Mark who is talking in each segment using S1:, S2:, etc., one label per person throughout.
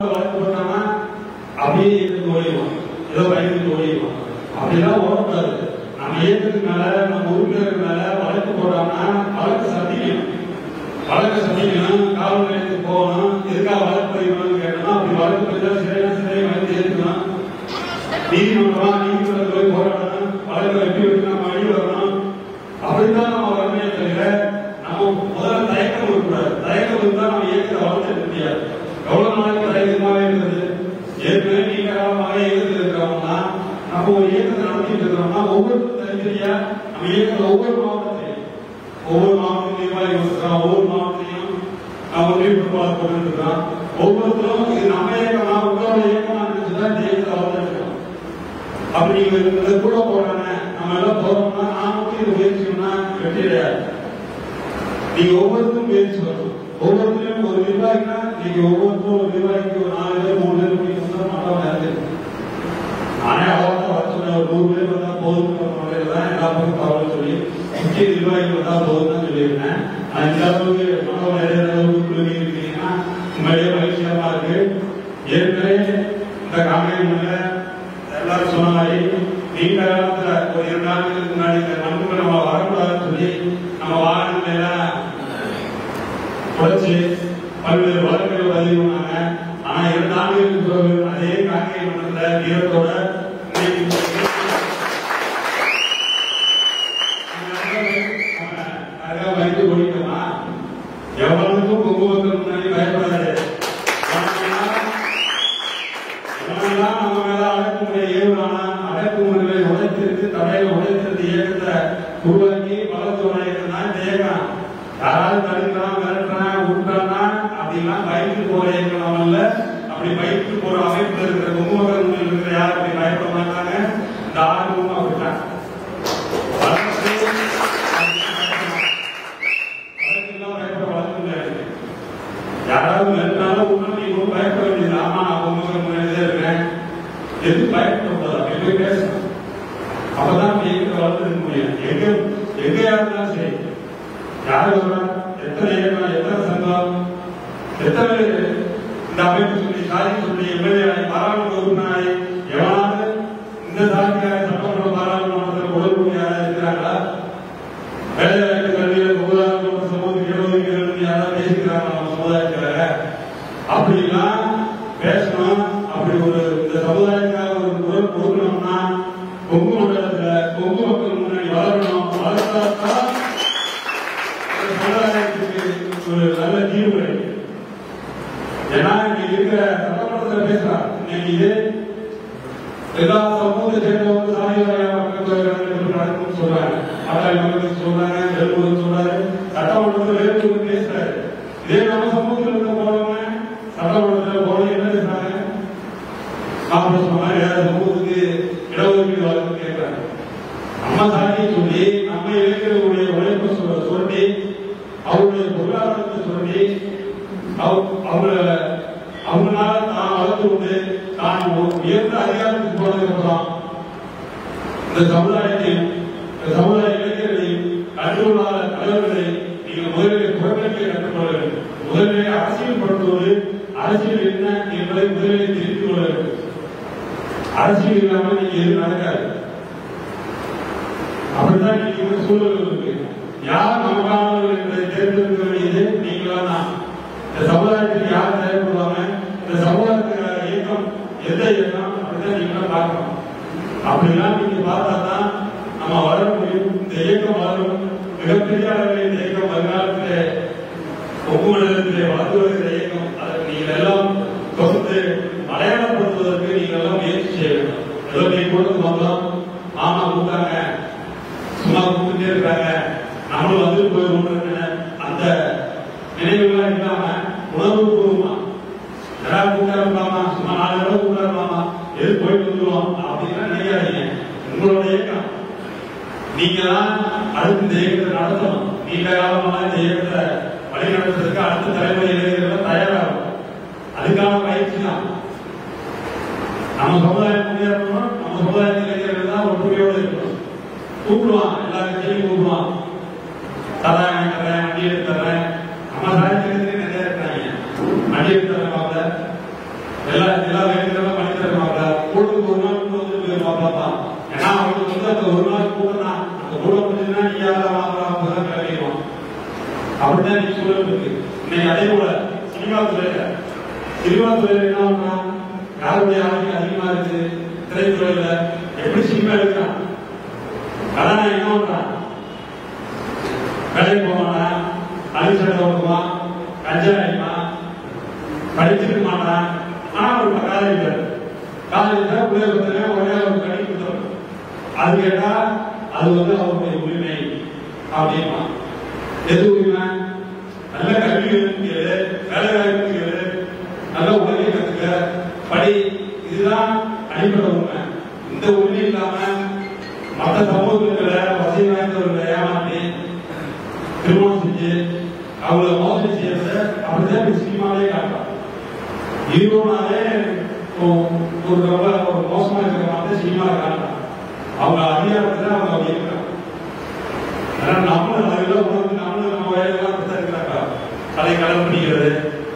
S1: வழக்கு போட்டாங்கன்னா அப்படியே இயக்கத்துக்கு ஓடிடுவோம் ஏதோ பயந்துட்டு ஓடிடுவோம் அப்படிலாம் ஓடக்கூடாது நம்ம இயக்கத்துக்கு மேல நம்ம உறுப்பினருக்கு மேல வழக்கு போட்டோம்னா வழக்கு சந்திக்கணும் வழக்கு சந்திக்கணும் காவல் நிலையத்துக்கு போகணும் எதுக்காக வழக்கு பதிவு கேட்டோம்னா அப்படி வழக்கு பதிவு சிறையா சிறை வந்து ஏற்றுக்கணும் நீதிமன்றமா நீதிமன்றத்தில் போய் போராடணும் வழக்கு வெற்றி வச்சு நம்ம வழி வரணும் அப்படித்தான் நம்ம வரமே தவிர நம்ம முதல்ல தயக்கம் இருக்கக்கூடாது தயக்கம் இருந்தா நம்ம இயக்கத்தை வளர்த்துக்க முடியாது எவ்வளவு நாளைக்கு தயக்கமாவே இருந்தது ஏற்கனவே நீண்ட காலமாக இயக்கத்தில் இருக்கிறவங்கன்னா நம்ம ஒரு இயக்கத்தை நடத்திட்டு இருக்கிறோம்னா ஒவ்வொரு தனித்தனியா நம்ம இயக்கத்தில் ஒவ்வொரு மாவட்டத்திலையும் ஒவ்வொரு மாவட்டத்திலும் நிர்வாகி இருக்கிறோம் ஒவ்வொரு மாவட்டத்திலையும் நான் ஒன்றிய பொறுப்பாளர் போட்டு இருக்கிறோம் ஒவ்வொருத்தரும் இது நம்ம இயக்கமா உங்களோட இயக்கமா இருந்துச்சுதான் இந்த இயக்கத்தை வளர்த்துருக்கோம் அப்படி நீங்க இந்த கூட போறாங்க நம்ம எல்லாம் போறோம்னா நான் மட்டும் இது முயற்சினா வெற்றி கிடையாது நீங்க ஒவ்வொருத்தரும் முயற்சி வரணும் ஒவ்வொருத்தரும் ஒரு நிர்வாகினா நீங்க ஒவ்வொருத்தரும் ஒரு நிர்வாகிக்கு ஒரு நாலு பேர் மூணு பேர் முடிக்கணும் மாட்டவங்க இருக்கு நானே அவ்வளோ வர சொன்னேன் ஒரு நூறு பேர் வந்தா போதும் தான் எல்லா பக்கம் தகவல் சொல்லி முக்கிய நிர்வாகிகள் வந்தா போதும் தான் சொல்லியிருந்தேன் ஆனா இந்த அளவுக்கு மாணவ நிறைய அளவுக்கு குழுவி இருக்கீங்கன்னா உண்மையிலேயே மகிழ்ச்சியமா இருக்கு ஏற்கனவே இந்த காங்கிரஸ் எல்லாரும் சொன்ன மாதிரி நீண்ட காலத்துல ஒரு இரண்டு நாட்களுக்கு முன்னாடி இந்த மண்ணுக்கு நம்ம வரக்கூடாதுன்னு சொல்லி நம்ம வாகனங்களை எல்லாம் உடைச்சு பல்வேறு வழக்குகள் பதிவு பண்ணாங்க ஆனா இரண்டு ஆண்டுகளுக்கு பிறகு அதே காங்கிரஸ் மன்றத்துல வீரத்தோட இன்னைக்கு அதுக்காக பயந்து ஓடிட்டோமா எவனுக்கும் குங்குமத்துக்கு முன்னாடி பயப்படாது எவனெல்லாம் நம்ம மேல அடக்குமுறை ஏவுறானா அடக்குமுறைகளை உடைத்திருக்கு தடையை உடைத்திருந்த இயக்கத்தை உருவாக்கி வளர்த்து வர இயக்கம் தான் இந்த இயக்கம் யாராவது தடுக்கிறான் மிரட்டுறான் விட்டானா அப்படிலாம் பயந்து போற இயக்கம் நம்ம இல்ல அப்படி பயந்து போற அமைப்புல இருக்கிற கும்பகர்கள் இருக்கிற யாரும் அப்படி பயப்பட மாட்டாங்க இந்த ஆர்வமும் அப்படித்தான் வளர்ச்சி வளர்ச்சிலாம் பயப்பட வளர்க்க முடியாது யாராவது மிரட்டினாலும் ஒன்றும் நீ ஒன்றும் பயப்பட வேண்டியது ஆமா நான் உங்க முன்னாடியே இருக்கேன் எது பயப்படக்கூடாது எப்படி பேசணும் அப்பதான் நீ எங்க வளர்த்துக்க முடியும் எங்க எங்க இருந்தாலும் சரி யாரு வரா எத்தனை இயக்கம் எத்தனை சங்கம் எத்தனை இந்த அமைப்பு சொல்லி சாதி சொல்லி எம்எல்ஏ ஆகி பாராளுமன்ற உறுப்பினராகி எவனாவது இந்த சாதிக்காக சட்டமன்ற பாராளுமன்றத்தில் உடல் யாராவது இருக்கிறாங்களா வேலை வாய்ப்பு கல்வியில சமுதாயம் சமூகத்துக்கு இடஒதுக்கீடு யாராவது பேசிக்கிறாங்க நம்ம சமுதாயத்துல அப்படிலாம் பேசணும் அப்படி ஒரு இந்த சமுதாயத்துக்காக ஒரு குரல் கொடுக்கணும்னா கொங்கு மண்டலத்துல கொங்கு மக்கள் முன்னாடி வளரணும் வளர்த்தாதான் இந்த சமுதாயத்துக்கு ஒரு நல்ல தீர்வு கிடைக்கும் ஏன்னா இங்க இருக்கிற சட்டமன்றத்தில் பேசுறான் இன்னைக்கு இது எல்லா சமூகத்தை சேர்ந்தவங்க சாதிவாரியா மக்கள் நடக்கும் சொல்றாங்க பாட்டாளி மக்களுக்கு சொல்றாங்க வேலுமுருகன் சொல்றாரு சட்டமன்றத்தில் வேலுமுருகன் பேசுறாரு இதே நம்ம சமூகத்தில் இருக்க போறவங்க சட்டமன்றத்தில் போன என்ன பேசுறாங்க மாப்பிள்ள சொன்ன மாதிரி வேற சமூகத்துக்கு இடஒதுக்கீடு வழக்கு கேட்கிறாங்க நம்ம சாதியை சொல்லி நம்ம இளைஞர்களுடைய உழைப்பை சொல்ல சொல்லி அவருடைய பொருளாதாரத்தை சொல்லி அவங்க- அவங்கள அவங்களால தான் வளர்த்து கொண்டு தான் ஒரு உயர்ந்த அதிகாரத்துக்கு போனதுக்கு அப்புறம் இந்த சமுதாயத்தையும் இந்த சமுதாய இளைஞர்களையும் கண்டுகொள்ளாத தலைவர்களை நீங்கள் முதலில் புறக்கணிக்க கற்றுக்கொள்ள வேண்டும் முதலிலே அரசியல்படுத்துவது அரசியல் என்ன என்பதை முதலில் தெரிந்து கொள்ள வேண்டும் அரசியல் இல்லாமல் நீங்க எதுவும் நடக்காது அப்படித்தான் நீங்க இந்த சூழல் இருக்கு யார் நமக்கானவர்கள் என்பதை தேர்ந்தெடுக்க வேண்டியது நீங்களா தான் இந்த சமுதாயத்துக்கு யார் தேவைப்படுவாங்க இந்த சமுதாயத்துக்கு இயக்கம் எந்த இயக்கம் அப்படிதான் நீங்களும் பார்க்கணும் அப்படிலாம் நீங்க பார்த்தா தான் நம்ம வளர முடியும் இந்த இயக்கம் வளரும் மிகப்பெரிய அளவில் இந்த இயக்கம் வருங்காலத்திலே ஒவ்வொரு வளர்ந்து வருகிற இயக்கம் அதற்கு நீங்கள் எல்லாம் தொகுத்து அடையாளப்படுத்துவதற்கு நீங்கள் எல்லாம் முயற்சி செய்ய வேண்டும் ஏதோ நீ கொடுத்து வந்தோம் மாமா கூட்டாங்க சும்மா கூப்பிட்டே இருக்காங்க நம்மளும் வந்து போயிடும் அந்த நினைவுகள்லாம் இல்லாம உணர்வு பூர்வமா யாராவது கூட்டாருமாமா சும்மா நாலு தடவை கூட்டாருமாமா எது போயிட்டு வந்துருவோம் அப்படின்னா நினைக்காதீங்க உங்களோட இயக்கம் நீங்க தான் அடுத்து இந்த இயக்கத்தை நடத்தணும் நீண்ட காலமா இந்த இயக்கத்தை வழிநடத்துறதுக்கு அடுத்த தலைமுறை இளைஞர்கள் தயாராகும் அதுக்கான பயிற்சி தான் நம்ம சமுதாயம் முன்னேறணும் நம்ம சமுதாய இளைஞர்கள் தான் ஒற்றுமையோடு இருக்கணும் கூப்பிடுவான் எல்லா கட்சியும் கூப்பிடுவான் தரேன் தரேன் வண்டி எடுத்து தரேன் நம்ம சாயத்திலிருந்து நிறைய இருக்காங்க வண்டி எடுத்து தரேன் பாப்ப ஊருக்கு ஒரு நாள் கூட வந்து பார்ப்பான் ஏன்னா அவங்களுக்கு வந்து அந்த ஒரு நாள் கூட தான் அந்த கூட முடிஞ்சுன்னா நீ யாரும் வாங்கலாம் தான் கிடைக்கும் அப்படிதான் நீ சூழல் இருக்கு இன்னைக்கு அதே போல சினிமா துறையில சினிமா துறையில என்ன பண்றான் யாருடைய ஆளுக்கு அதிகமா இருக்கு திரைத்துறையில எப்படி சினிமா எடுக்கிறான் கதாநாயகன் என்ன பண்றான் வேலைக்கு போவானா அலிசடை ஓடுவான் கஞ்சா அடிப்பான் படிச்சிருக்க மாட்டான் ஆனா ஒரு காலேஜ் காலேஜ் உலகத்துல ஒரே ஒரு கடி கொடுத்தோம் அது கேட்டா அது வந்து அவருடைய உரிமை அப்படிமா எது உரிமை நல்ல கல்வி கேளு வேலை வாய்ப்பு கேளு நல்ல உலகை கத்துக்க படி இதுதான் அடிப்படை உண்மை இந்த உரிமை இல்லாம மற்ற சமூகத்துல வசதி வாய்ந்தவர்களை ஏமாற்றி திருமணம் செஞ்சு அவங்கள மோசடி செய்யறத அப்படிதான் இப்ப சினிமாவே காட்டுறாங்க ஹீரோனாலே ஒரு ரொம்ப ஒரு மோசமா இருக்கிற மாதிரி சினிமாவை காட்டுறாங்க அவங்க அதிகாரத்துல அவங்க அப்படி இருக்கிறாங்க ஆனா நம்மளும் அதெல்லாம் உணர்ந்து நம்மளும் நம்ம வயதெல்லாம் அப்படித்தான் இருக்கிறாங்க அதை கடன் பண்ணிக்கிறது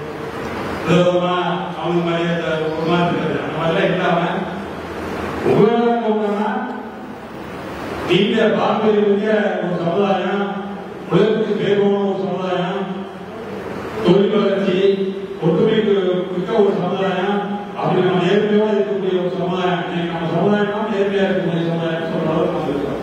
S1: விதமா அவங்க மாதிரி அந்த ஒரு மாதிரி இருக்கிறது அந்த மாதிரிலாம் இல்லாம உபயோகம்னா நீண்ட பாரம்பரியமிக்க ஒரு சமுதாயம் உலகத்துக்கு பேர் போன ஒரு சமுதாயம் தொழில் வளர்ச்சி ஒற்றுமை மிக்க ஒரு சமுதாயம் அப்படி நம்ம நேர்மையோட இருக்கக்கூடிய ஒரு சமுதாயம் இன்னைக்கு நம்ம சமுதாயம் நேர்மையா இருக்கக்கூடிய சமுதாயம் சொல்ற அளவுக்கு நம்ம இருக்கோம்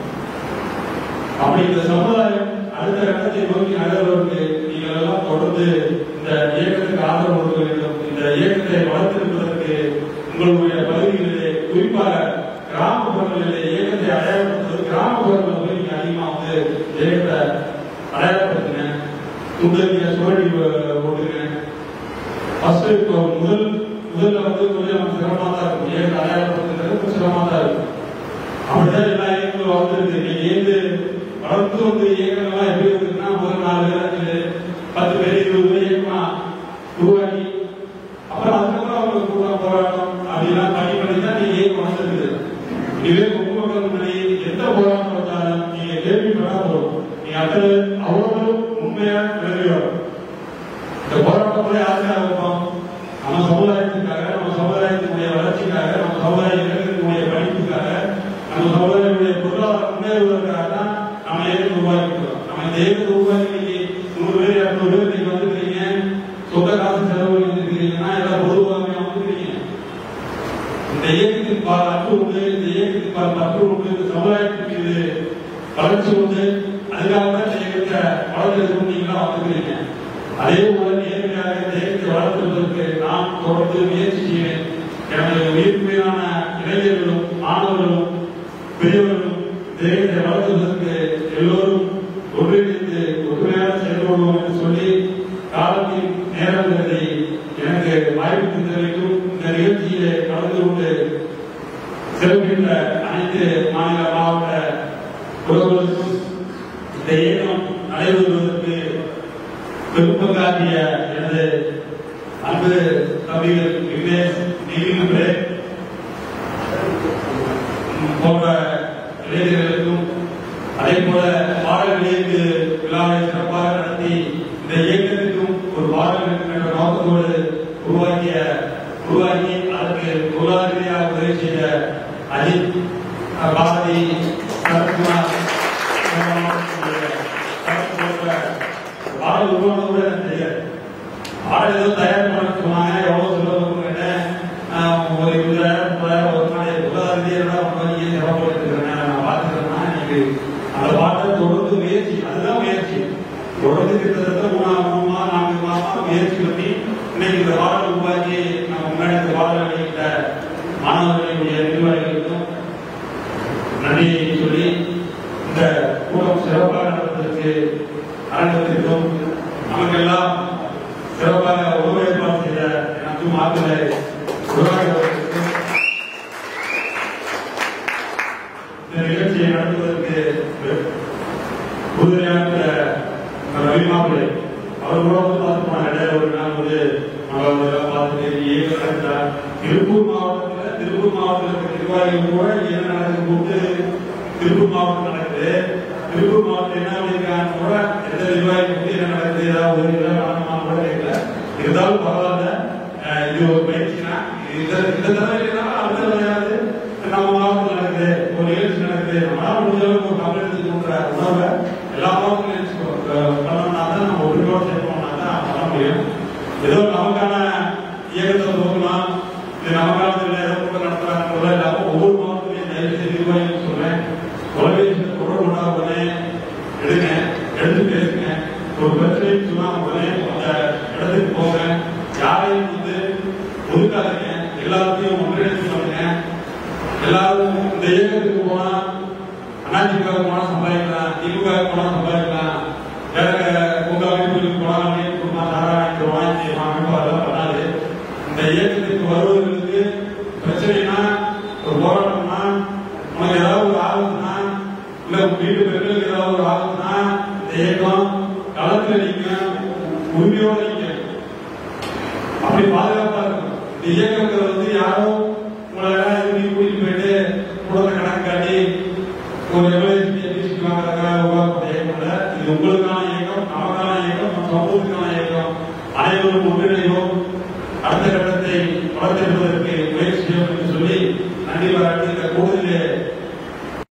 S1: அப்படி இந்த சமுதாயம் அடுத்த கட்டத்தை நோக்கி நகர்வதற்கு நீங்கள் எல்லாம் தொடர்ந்து இந்த இயக்கத்துக்கு ஆதரவு கொடுக்க வேண்டும் இந்த இயக்கத்தை வளர்த்திருப்பதற்கு உங்களுடைய பகுதிகளிலே குறிப்பாக கிராமப்புறங்களிலே இயக்கத்தை அடையாளப்படுத்துவது கிராமப்புறங்களில் போய் நீங்க அதிகமா வந்து இயக்கத்தை அடையாளப்படுத்துங்க துண்டறிய சுவடி போட்டுங்க ஃபர்ஸ்ட் இப்போ முதல் முதல்ல வந்து கொஞ்சம் சிரமமா தான் இருக்கும் இயக்கத்தை அடையாளப்படுத்துறது கொஞ்சம் சிரமமா தான் இருக்கும் அப்படிதான் எல்லா இயக்கங்களும் வளர்ந்துருக்கு நீங்க ஏந்து வளர்ந்து வந்து இயக்கங்கள்லாம் எப்படி இருக்குன்னா முதல் நாலு பேர் அஞ்சு பேர் பத்து பேர் இருபது பேர் இயக்கமா உருவாக்கி அப்புறம் அதுக்கப்புறம் அவங்க கூட போராட்டம் அப்படிலாம் பண்ணி பண்ணி தான் நீங்க இயக்கம் வளர்ந்துருக்குது இதுவே உங்க மக்கள் முன்னாடி எந்த போராட்டம் வச்சாலும் நீங்க கேள்விப்படா போதும் நீங்க அடுத்தது அவ்வளவு உண்மையா விளைவி வரும் இந்த போராட்டம் கூட யாருக்காக வைப்போம் நம்ம சமுதாயத்துக்காக நம்ம சமுதாயத்தினுடைய வளர்ச்சிக்காக நம்ம சமுதாய இளைஞர்களுடைய படிப்புக்காக நம்ம சமுதாயத்துடைய பொருளாதார முன்னேறுவதற்காக தான் நம்ம இயக்கத்தை உருவாக்கிக்கிறோம் நம்ம இந்த இயக்கத்தை உருவாக்கி இன்னைக்கு நூறு பேர் இரநூறு பேர் நீங்க வந்துக்கிறீங்க சொந்த காசு செலவு இருக்கிறீங்கன்னா எல்லாம் பொதுவாக வந்துக்கிறீங்க இந்த இயக்கத்தின் பால் அன்பு உண்டு இந்த இயக்கத்தின் பால் பற்று உண்டு இந்த சமுதாயத்தின் மீது வளர்ச்சி உண்டு அதுக்காக தான் இந்த இயக்கத்தை வளர்த்து நீங்களா வந்துக்கிறீங்க அதே போல நேர்மையாக இந்த இயக்கத்தை வளர்த்துவதற்கு நான் தொடர்ந்து முயற்சி செய்வேன் எனது உயிர்மையான இளைஞர்களும் மாணவர்களும் பெரியவர்களும் இந்த இயக்கத்தை வளர்த்துவதற்கு எல்லோரும் ஒன்றிணைந்து ஒற்றுமையாக செயல்படுவோம் என்று சொல்லி காலத்தின் நேரம் கருதி எனக்கு வாய்ப்பு தெரிவிக்கும் இந்த நிகழ்ச்சியிலே கலந்து கொண்டு சிறப்பித்த அனைத்து மாநில மாவட்ட உறவுகளுக்கும் இந்த இயக்கம் நடைபெறுவதற்கு பெரும்பங்காற்றிய எனது அன்பு கவிஞர் விக்னேஷ் நீதிமன்றே போன்ற இளைஞர்களுக்கும் அதே போல பாடல் வெளியீட்டு விழாவை சிறப்பாக நடத்தி இந்த இயக்கத்திற்கும் ஒரு பாடல் என்ற நோக்கத்தோடு உருவாக்கிய உருவாக்கி அதற்கு பொருளாதார ரீதியாக உதவி செய்த அஜித் பாரதி சரத்குமார் பாடல் உருவானது கூட எனக்கு தெரியாது பாடல் ஏதோ தயார் பண்ண சொன்னாங்க எவ்வளவு சொல்லுவாங்க கேட்டேன் ஒரு இருபதாயிரம் முப்பதாயிரம் ஒரு நாள் பொருளாதார ரீதியாக நீங்க சிரமப்பட்டு இருக்கிறேன் நான் பார்த்துக்கிறேன்னா எனக்கு அந்த பாட்டை தொடர்ந்து முயற்சி அதுதான் முயற்சி தொடர்ந்து கிட்டத்தட்ட மூணாம் மூணு மாதம் நான்கு மாதம் முயற்சி பண்ணி இன்னைக்கு இந்த பாடல் உருவாக்கி நம்ம முன்னாடி இந்த பாடல் வெளியிட்ட மாணவர்களுடைய நிர்வாகிகளுக்கும் நன்றி சொல்லி இந்த கூட்டம் சிறப்பாக நடப்பதற்கு அரங்கத்திற்கும் நமக்கெல்லாம் சிறப்பாக உணவு ஏற்பாடு செய்த எனக்கும் ஆற்றலை உருவாக்குவதற்கு இந்த நிகழ்ச்சியை நடத்துவதற்கு உறுதுணையாக ரவி மாப்பிள்ளை அவர் கூட வந்து பார்த்து போன இடையில ஒரு நாள் வந்து நம்ம அதெல்லாம் பார்த்துட்டு ஏன் நடந்தா திருப்பூர் மாவட்டத்துல திருப்பூர் மாவட்டத்தில் இருக்க நிர்வாகிகள் கூட என்ன நடக்குது கூப்பிட்டு திருப்பூர் மாவட்டம் நடக்குது திருப்பூர் மாவட்டம் என்ன பண்ணிருக்காங்க கூட எந்த நிர்வாகி வந்து என்ன நடக்குது ஏதாவது உதவி வழங்கமா கூட கேட்கல இருந்தாலும் பரவாயில்ல அஹ் இது ஒரு பயிற்சினா இந்த இந்த தடவை இல்லைன்னா அடுத்த தடவையாவது நம்ம மாவட்டத்தில் நடக்குது ஒரு நிகழ்ச்சி நடக்குது நம்மளால முடிஞ்ச அளவுக்கு ஒரு கம்யூனிட்டி கொடுக்குற உணர்வை எல்லா மாவட்டத்திலும் பண்ணணும்னா தான் நம்ம ஒருவோடு சேர்க்கணும்னா தான் பண்ண முடியும் ஏதோ நமக்கான இயக்கத்தை துவங்கலாம் இது நம்ம காலத்தில் ஏதோ கூட்டம் நடத்துறாங்க இல்லாம ஒவ்வொரு மாவட்டத்திலையும் தயவு செய்து நிர்வாகிகள் சொல்றேன் தொலைபேசியில் தொடர்பு கொண்டா உடனே எடுங்க எடுத்து பேசுங்க ஒரு பிரச்சனைன்னு சொன்னா உடனே அந்த இடத்துக்கு போங்க யாரையும் வந்து ஒதுக்காதீங்க எல்லாத்தையும் ஒன்றிணைத்து பண்ணுங்க எல்லாரும் இந்த இயக்கத்துக்கு போனா அதிமுக போனா சம்பாதிக்கலாம் திமுக போனா சம்பாதிக்கலாம் வேற உங்க அமைப்புகளுக்கு போனா அமைப்பு குடும்பம் தாராளம் வாங்கி அமைப்பு அதெல்லாம் பண்ணாது இந்த இயக்கத்துக்கு வருவதற்கு பிரச்சனைனா ஒரு போராட்டம்னா உனக்கு ஏதாவது ஒரு ஆபத்துனா இல்ல உங்க வீட்டு பெண்களுக்கு ஏதாவது ஒரு ஆபத்துனா இந்த இயக்கம் களத்துல நீங்க உரிமையோட நீங்க அப்படி பாதுகாப்பா இருக்கும் இந்த இயக்கங்கள் வந்து யாரோ உங்களை எல்லாம் இது பண்ணி கூட்டிட்டு போயிட்டு கூடத்தை கணக்கு காட்டி ஒரு எம்எல்ஏ வாங்குறாங்க உருவாக்கப்பட்ட இயக்கம் இல்ல இது உங்களுக்கான இயக்கம் நமக்கான இயக்கம் நம்ம சமூகத்துக்கான இயக்கம் அனைவரும் ஒன்றிணைவோம் அடுத்த கட்டத்தை வளர்த்தெடுப்போம்